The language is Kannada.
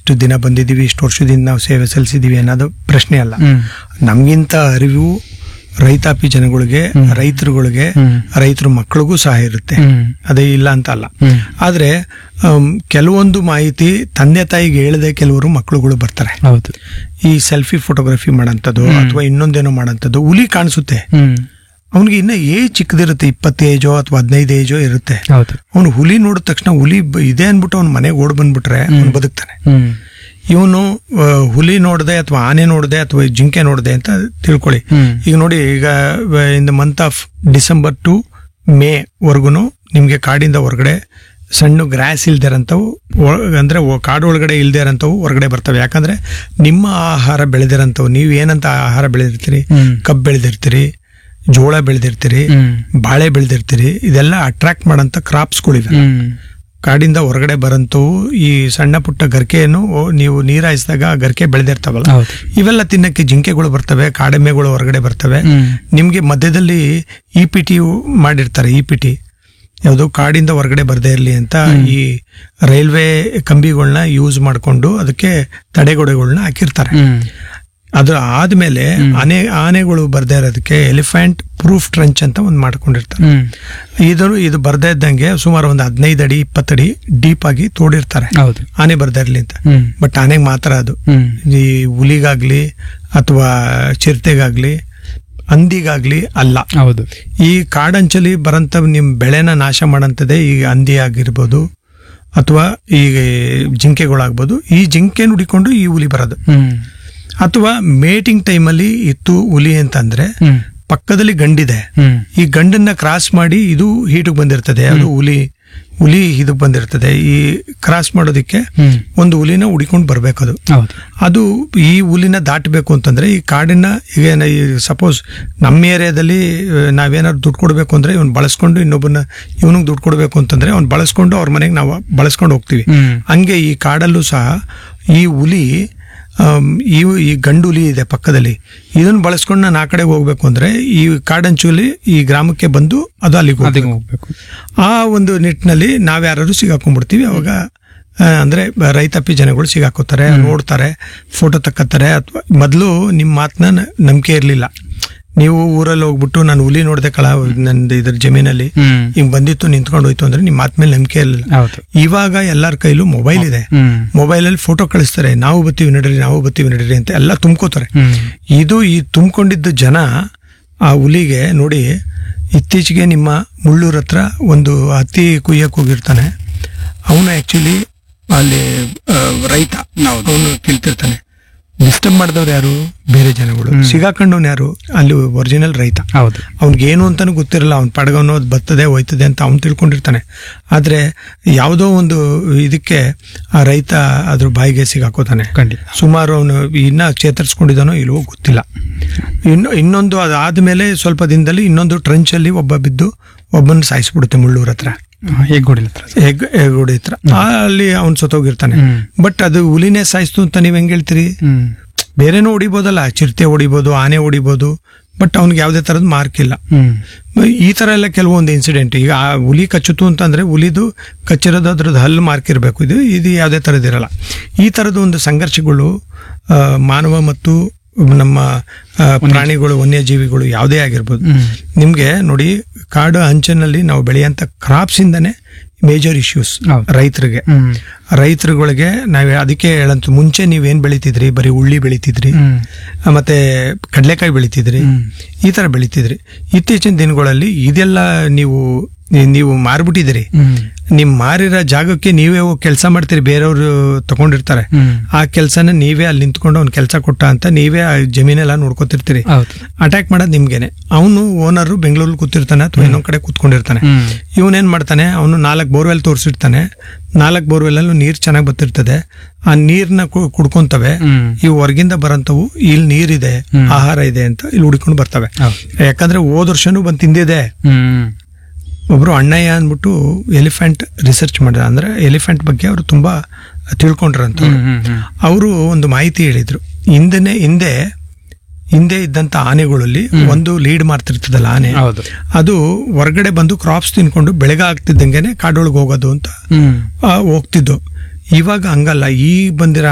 ಇಷ್ಟು ದಿನ ಬಂದಿದ್ದೀವಿ ಇಷ್ಟು ವರ್ಷದಿಂದ ನಾವು ಸೇವೆ ಸಲ್ಲಿಸಿದೀವಿ ಅನ್ನೋದು ಪ್ರಶ್ನೆ ಅಲ್ಲ ಹ್ಮ್ ನಮ್ಗಿಂತ ಅರಿವು ರೈತಾಪಿ ಜನಗಳಿಗೆ ರೈತರುಗಳಿಗೆ ಹ್ಮ್. ರೈತರ ಮಕ್ಕಳಿಗೂ ಸಹ ಇರುತ್ತೆ ಹ್ಮ್ ಅದೇ ಇಲ್ಲ ಅಂತ ಅಲ್ಲ ಹ್ಮ್ ಆದ್ರೆ ಆಮ್, ಕೆಲವೊಂದು ಮಾಹಿತಿ ತಂದೆ ತಾಯಿಗೆ ಹೇಳದೆ ಕೆಲವರು ಮಕ್ಕಳುಗಳು ಬರ್ತಾರೆ ಹೌದು ಈ ಸೆಲ್ಫಿ ಫೋಟೋಗ್ರಫಿ ಮಾಡೋಂಥದ್ದು ಅಥವಾ ಇನ್ನೊಂದೇನೋ ಮಾಡೋಂಥದ್ದು ಹುಲಿ ಕಾಣಿಸುತ್ತೆ ಹ್ಮ್ ಅವನಿಗೆ ಇನ್ನ ಏಜ್ ಚಿಕ್ಕದಿರುತ್ತೆ ಇಪ್ಪತ್ತು ಏಜೋ ಅಥವಾ ಹದಿನೈದು ಏಜೋ ಇರುತ್ತೆ ಹೌದು ಅವನು ಹುಲಿ ನೋಡಿದ ತಕ್ಷಣ ಹುಲಿ ಬ- ಇದೆ ಅನ್ಬಿಟ್ಟು ಅವ್ನ ಮನೆಗೆ ಓಡ್ ಬಂದ್ಬಿಟ್ರೆ ಅವ್ನು ಬದುಕ್ತಾನೆ ಹ್ಮ್ ಇವನು ಹುಲಿ ನೋಡದೆ ಅಥವಾ ಆನೆ ನೋಡದೆ ಅಥವಾ ಜಿಂಕೆ ನೋಡದೆ ಅಂತ ತಿಳ್ಕೊಳ್ಳಿ ಹ್ಮ್. ಈಗ ನೋಡಿ ಈಗ in the month of December to May ವರ್ಗುನು ನಿಮ್ಗೆ ಕಾಡಿಂದ ಹೊರಗಡೆ ಸಣ್ಣ ಗ್ರಾಸ್ ಇಲ್ದಿರಂಥವು ಒ- ಅಂದ್ರೆ ಒ- ಕಾಡು ಒಳಗಡೆ ಇಲ್ದೇ ಇರೋಂಥವು ಹೊರಗಡೆ ಬರ್ತವೆ ಯಾಕಂದ್ರೆ ನಿಮ್ಮ ಆಹಾರ ಬೆಳೆದಿರಂಥವು ನೀವು ಏನಂತ ಆಹಾರ ಬೆಳೆದಿರ್ತೀರಿ ಹ್ಮ್. ಕಬ್ಬು ಬೆಳೆದಿರ್ತೀರಿ ಜೋಳ ಬೆಳೆದಿರ್ತೀರಿ ಹ್ಮ್ ಬಾಳೆ ಬೆಳೆದಿರ್ತೀರಿ ಇದೆಲ್ಲ ಅಟ್ರಾಕ್ಟ್ ಮಾಡೋಂಥ ಕ್ರಾಪ್ಸ್ಗಳಿವೆ ಹ್ಮ್ ಕಾಡಿಂದ ಹೊರಗಡೆ ಬರಂತವು ಈ ಸಣ್ಣ ಪುಟ್ಟ ಗರಿಕೆಯನ್ನು ನೀವು ನೀರ್ ಹಾಯಿಸಿದಾಗ ಆ ಗರಿಕೆ ಬೆಳೆದಿರ್ತಾವಲ್ಲ ಹೌದು ಇವೆಲ್ಲ ತಿನ್ನಕ್ಕೆ ಜಿಂಕೆಗಳು ಬರ್ತವೆ ಕಾಡೆಮ್ಮೆಗಳು ಹೊರಗಡೆ ಬರ್ತವೆ ಹ್ಮ್ ನಿಮ್ಗೆ ಮಧ್ಯದಲ್ಲಿ ಇ ಪಿ ಟಿ ಮಾಡಿರ್ತಾರೆ ಇ ಪಿ ಟಿ ಯಾವುದು ಕಾಡಿಂದ ಹೊರಗಡೆ ಬರದೇ ಇರಲಿ ಅಂತ ಈ ರೈಲ್ವೆ ಕಂಬಿಗಳನ್ನ ಯೂಸ್ ಮಾಡಿಕೊಂಡು ಅದಕ್ಕೆ ತಡೆಗೋಡೆಗಳನ್ನ ಹಾಕಿರ್ತಾರೆ ಹ್ಮ್ ಅದು ಆದ್ಮೇಲೆ ಆನೆ ಆನೆಗಳು ಬರ್ದೇ ಇರೋದಕ್ಕೆ ಎಲಿಫೆಂಟ್ ಪ್ರೂಫ್ ಟ್ರಂಚ್ ಅಂತ ಒಂದು ಮಾಡ್ಕೊಂಡಿರ್ತಾರೆ ಹ್ಮ್ ಇದು ಇದು ಬರ್ದೇ ಇದ್ದಂಗೆ ಸುಮಾರು ಒಂದು ಹದಿನೈದು ಅಡಿ ಇಪ್ಪತ್ತಡಿ ಡೀಪ್ ಆಗಿ ತೋಡಿರ್ತಾರೆ ಹೌದು ಆನೆ ಬರ್ದೇ ಇರ್ಲಿ ಅಂತ ಹ್ಮ್ ಬಟ್ ಆನೆಗೆ ಮಾತ್ರ ಅದು ಹ್ಮ್ ಈ ಹುಲಿಗಾಗ್ಲಿ ಅಥವಾ ಚಿರತೆಗಾಗ್ಲಿ ಹಂದಿಗಾಗ್ಲಿ ಅಲ್ಲ ಹೌದು ಈ ಕಾಡಂಚಲಿ ಬರಂತ ನಿಮ್ ಬೆಳೆನ ನಾಶ ಮಾಡಂತದೇ ಈ ಹಂದಿ ಆಗಿರ್ಬೋದು ಅಥವಾ ಈ ಜಿಂಕೆಗಳಾಗ್ಬೋದು ಈ ಜಿಂಕೆ ನುಡಿಕೊಂಡು ಈ ಹುಲಿ ಬರೋದು ಹ್ಮ್ ಅಥವಾ ಮೇಟಿಂಗ್ ಟೈಮಲ್ಲಿ ಇತ್ತು ಹುಲಿ ಅಂತಂದ್ರೆ ಹ್ಮ್ ಪಕ್ಕದಲ್ಲಿ ಗಂಡಿದೆ ಹ್ಮ್ ಈ ಗಂಡನ್ನ ಕ್ರಾಸ್ ಮಾಡಿ ಇದು ಹೀಟಿಗೆ ಬಂದಿರ್ತದೆ ಅದು ಹುಲಿ ಹುಲಿ ಇದಕ್ಕೆ ಬಂದಿರ್ತದೆ ಈ ಕ್ರಾಸ್ ಮಾಡೋದಕ್ಕೆ ಹ್ಮ್ ಒಂದು ಹುಲಿನ ಹುಡಿಕೊಂಡು ಬರ್ಬೇಕದು ಹೌದು ಅದು ಈ ಹುಲಿನ ದಾಟಬೇಕು ಅಂತಂದ್ರೆ ಈ ಕಾಡಿನ ಈಗ ಸಪೋಸ್ ನಮ್ಮ ಏರಿಯಾದಲ್ಲಿ ಆ, ನಾವೇನಾದ್ರು ದುಡ್ಡು ಕೊಡಬೇಕು ಅಂದ್ರೆ ಇವನ್ ಬಳಸ್ಕೊಂಡು ಇನ್ನೊಬ್ಬನ ಇವನಿಗೆ ದುಡ್ಡು ಕೊಡಬೇಕು ಅಂತಂದ್ರೆ ಅವ್ನು ಬಳಸ್ಕೊಂಡು ಅವ್ರ ಮನೆಗೆ ನಾವು ಬಳಸ್ಕೊಂಡು ಹೋಗ್ತೀವಿ ಹ್ಮ್ ಹಂಗೆ ಈ ಕಾಡಲ್ಲೂ ಸಹ ಈ ಹುಲಿ ಆಮ್, ಈ ಈ ಗಂಡು ಹುಲಿ ಇದೆ ಪಕ್ಕದಲ್ಲಿ ಇದನ್ನ ಬಳಸ್ಕೊಂಡು ನಾನು ಆ ಕಡೆ ಹೋಗ್ಬೇಕು ಅಂದ್ರೆ ಈ ಕಾಡಂಚುಲಿ ಈ ಗ್ರಾಮಕ್ಕೆ ಬಂದು ಅದು ಅಲ್ಲಿಗೆ ಅದಿಗೆ ಹೋಗ್ಬೇಕು. ಹೋಗ್ಬೇಕು ಆ ಒಂದು ನಿಟ್ಟಿನಲ್ಲಿ ನಾವ್ಯಾರು ಸಿಗಾಕೊಂಡ್ಬಿಡ್ತೀವಿ ಅವಾಗ ಆ, ಅಂದ್ರೆ ಬ- ರೈತಾಪಿ ಜನಗಳು ಸಿಗಾಕೋತಾರೆ ನೋಡ್ತಾರೆ ಫೋಟೋ ತಕ್ಕತ್ತಾರೆ ಅಥವಾ ಮೊದಲು ನಿಮ್ಮ ಮಾತನ್ನ ನಂಬಿಕೆ ಇರಲಿಲ್ಲ ನೀವು ಊರಲ್ಲಿ ಹೋಗ್ಬಿಟ್ಟು ನಾನು ಹುಲಿ ನೋಡ್ದೆ ಕಳ ನಂದು ಇದ್ರ ಜಮೀನಲ್ಲಿ ಹ್ಮ್ ಹಿಂಗ್ ಬಂದಿತ್ತು ನಿಂತ್ಕೊಂಡು ಹೋಯ್ತು ಅಂದ್ರೆ ನಿಮ್ಮ ಮಾತ್ ಮೇಲೆ ನಂಬಿಕೆ ಇರಲಿಲ್ಲ ಹೌದು ಇವಾಗ ಎಲ್ಲರ ಕೈಲೂ ಮೊಬೈಲ್ ಇದೆ ಹ್ಮ್ ಮೊಬೈಲಲ್ಲಿ ಫೋಟೋ ಕಳಿಸ್ತಾರೆ ನಾವು ಬತ್ತೀವಿ ನಡೀರಿ ನಾವು ಬತ್ತೀವಿ ನಡೀರಿ ಅಂತ ಎಲ್ಲ ತುಂಬ್ಕೋತಾರೆ ಹ್ಮ್ ಇದು ಈ ತುಂಬಿಕೊಂಡಿದ್ದ ಜನ ಆ ಹುಲಿಗೆ ನೋಡಿ ಇತ್ತೀಚೆಗೆ ನಿಮ್ಮ ಮುಳ್ಳೂರ್ ಹತ್ರ ಒಂದು ಹತ್ತಿ ಕುಯ್ಯಕ್ಕೆ ಹೋಗಿರ್ತಾನೆ ಅವನು ಆಕ್ಚುಲಿ ಅಲ್ಲಿ ಆ, ರೈತ ಅವನು ಕೇಳ್ತಿರ್ತಾನೆ ಡಿಸ್ಟರ್ಬ್ ಮಾಡಿದವ್ರು ಯಾರು ಬೇರೆ ಜನಗಳು ಸಿಗಾಕೊಂಡವ್ನು ಯಾರು ಅಲ್ಲಿ ಒರಿಜಿನಲ್ ರೈತ ಹೌದು ಅವ್ನಿಗೆ ಏನು ಅಂತಾನು ಗೊತ್ತಿರಲ್ಲ ಅವ್ನ ಪಡಗವನು ಅದು ಬರ್ತದೆ ಹೋಯ್ತದೆ ಅಂತ ಅವ್ನು ತಿಳ್ಕೊಂಡಿರ್ತಾನೆ ಆದ್ರೆ ಯಾವುದೋ ಒಂದು ಇದಕ್ಕೆ ಆ ರೈತ ಅದ್ರ ಬಾಯಿಗೆ ಸಿಗಾಕೋತಾನೆ ಖಂಡಿತ ಸುಮಾರು ಅವನು ಇನ್ನ ಚೇತರಿಸ್ಕೊಂಡಿದ್ದಾನೋ ಇಲ್ವೋ ಗೊತ್ತಿಲ್ಲ ಇನ್ನು ಇನ್ನೊಂದು ಅದಾದ್ಮೇಲೆ ಸ್ವಲ್ಪ ದಿನದಲ್ಲಿ ಇನ್ನೊಂದು ಟ್ರಂಚ್ ಅಲ್ಲಿ ಒಬ್ಬ ಬಿದ್ದು ಒಬ್ಬನ ಸಾಯಿಸ್ಬಿಡುತ್ತೆ ಮುಳ್ಳೂರ್ ಹತ್ರ ಹೇಗ್ ಹೊಡಿಲ ಹತ್ರ ಹೆಗ್ ಹೆಗ್ಗೋಡಿ ಹತ್ರ ಆ, ಅಲ್ಲಿ ಅವ್ನು ಸತ್ತೋಗಿರ್ತಾನೆ ಹ್ಮ್. ಬಟ್ ಅದು ಹುಲಿನೇ ಸಾಯಿಸ್ತು ಅಂತ ನೀವ್ ಹೆಂಗ್ ಹೇಳ್ತೀರಿ ಹ್ಮ್ ಬೇರೆನೂ ಹೊಡಿಬೋದಲ್ಲ ಚಿರತೆ ಹೊಡಿಬೋದು ಆನೆ ಹೊಡಿಬೋದು ಬಟ್ ಅವ್ನಿಗೆ ಯಾವುದೇ ತರದ್ ಮಾರ್ಕ್ ಇಲ್ಲ ಹ್ಮ್ ಈ ತರ ಎಲ್ಲ ಕೆಲವೊಂದು ಇನ್ಸಿಡೆಂಟ್ ಈಗ ಆ ಹುಲಿ ಕಚ್ಚುತ್ತು ಅಂತಂದ್ರೆ ಹುಲಿದು ಕಚ್ಚಿರೋದು ಅದ್ರದ್ದು ಹಲ್ಲು ಮಾರ್ಕ್ ಇರಬೇಕು ಇದು ಇದು ಯಾವುದೇ ಥರದ್ದಿರಲ್ಲ ಈ ಥರದ ಒಂದು ಸಂಘರ್ಷಗಳು ಆ, ಮಾನವ ಮತ್ತು ನಮ್ಮ ಆ, ಪ್ರಾಣಿಗಳು ವನ್ಯಜೀವಿಗಳು ಯಾವುದೇ ಆಗಿರ್ಬೋದು ಹ್ಮ್ ನಿಮ್ಗೆ ನೋಡಿ ಕಾಡು ಅಂಚಿನಲ್ಲಿ ನಾವು ಬೆಳೆಯಂತ ಕ್ರಾಪ್ಸ್ ಇಂದನೇ ಮೇಜರ್ ಇಶ್ಯೂಸ್ ಹೌದು. ರೈತರಿಗೆ ಹ್ಮ್ ರೈತರುಗಳಿಗೆ ನಾವ್ ಅದಕ್ಕೆ ಹೇಳಂತ ಮುಂಚೆ ನೀವೇನ್ ಬೆಳಿತಿದ್ರಿ ಬರೀ ಉಳ್ಳಿ ಬೆಳಿತಿದ್ರಿ ಹ್ಮ್ ಆ, ಮತ್ತೆ ಕಡಲೆಕಾಯಿ ಬೆಳಿತಿದ್ರಿ ಹ್ಮ್. ಈ ತರ ಬೆಳಿತಿದ್ರಿ ಇತ್ತೀಚಿನ ದಿನಗಳಲ್ಲಿ ಇದೆಲ್ಲ ನೀವು ನೀ- ನೀವು ಮಾರ್ಬಿಟ್ಟಿದ್ದೀರಿ ಹ್ಮ್ ನಿಮ್ ಮಾರಿರೋ ಜಾಗಕ್ಕೆ ನೀವೇ ಹೋಗಿ ಕೆಲಸ ಮಾಡ್ತೀರಿ ಬೇರೆಯವರು ತಗೊಂಡಿರ್ತಾರೆ ಹ್ಮ್ ಆ ಕೆಲಸನ ನೀವೇ ಅಲ್ಲಿ ನಿಂತ್ಕೊಂಡು ಅವ್ನು ಕೆಲಸ ಕೊಟ್ಟ ಅಂತ ನೀವೇ ಆ ಜಮೀನೆಲ್ಲ ನೋಡ್ಕೊತಿರ್ತೀರಿ ಹೌದು ಅಟ್ಯಾಕ್ ಮಾಡೋದು ನಿಮ್ಗೇನೆ ಅವನು ಓನರ್ ಬೆಂಗಳೂರಲ್ಲಿ ಕೂತಿರ್ತಾನೆ ಅಥವಾ ಇನ್ನೊಂದ್ ಕಡೆ ಕೂತ್ಕೊಂಡಿರ್ತಾನೆ ಹ್ಮ್ ಇವನೇನ್ ಮಾಡ್ತಾನೆ ಅವನು ನಾಲ್ಕು ಬೋರ್ವೆಲ್ ತೋರಿಸಿರ್ತಾನೆ ನಾಲ್ಕು ಬೋರ್ವೆಲ್ಲೂ ನೀರ್ ಚೆನ್ನಾಗಿ ಬರ್ತಿರ್ತದೆ ಆ ನೀರ್ನ ಕು- ಕುಡ್ಕೊಂತವೆ ಹ್ಮ್ ಇವು ಹೊರಗಿಂದ ಬರಂತವು ಇಲ್ಲಿ ನೀರಿದೆ ಹ್ಮ್. ಆಹಾರ ಇದೆ ಅಂತ ಇಲ್ಲಿ ಹುಡ್ಕೊಂಡು ಬರ್ತವೆ ಹೌದು ಯಾಕಂದ್ರೆ ಹೋದ ವರ್ಷನೂ ಬಂದು ತಿಂದಿದೆ ಹ್ಮ್ ಒಬ್ರು ಅಣ್ಣಯ್ಯ ಅಂದ್ಬಿಟ್ಟು ಎಲಿಫೆಂಟ್ ರಿಸರ್ಚ್ ಮಾಡಿದ ಅಂದ್ರೆ ಎಲಿಫೆಂಟ್ ಬಗ್ಗೆ ಅವರು ತುಂಬಾ ತಿಳ್ಕೊಂಡ್ರಂತ ಹ್ಮ್ ಹ್ಮ್ ಹ್ಮ್ ಅವರು ಒಂದು ಮಾಹಿತಿ ಹೇಳಿದ್ರು ಹಿಂದೆನೆ ಹಿಂದೆ ಹಿಂದೆ ಇದ್ದಂತ ಆನೆಗಳಲ್ಲಿ ಒಂದು ಲೀಡ್ ಮಾಡ್ತಿರ್ತದಲ್ಲ ಆನೆ ಹೌದು ಅದು ಹೊರಗಡೆ ಬಂದು ಕ್ರಾಪ್ಸ್ ತಿನ್ಕೊಂಡು ಬೆಳಗ್ಗೆ ಆಗ್ತಿದ್ದಂಗೆನೆ ಕಾಡೊಳಗೆ ಹೋಗೋದು ಅಂತ ಹ್ಮ್ ಆ, ಹೋಗ್ತಿದ್ದು ಇವಾಗ ಹಂಗಲ್ಲ ಈ ಬಂದಿರೋ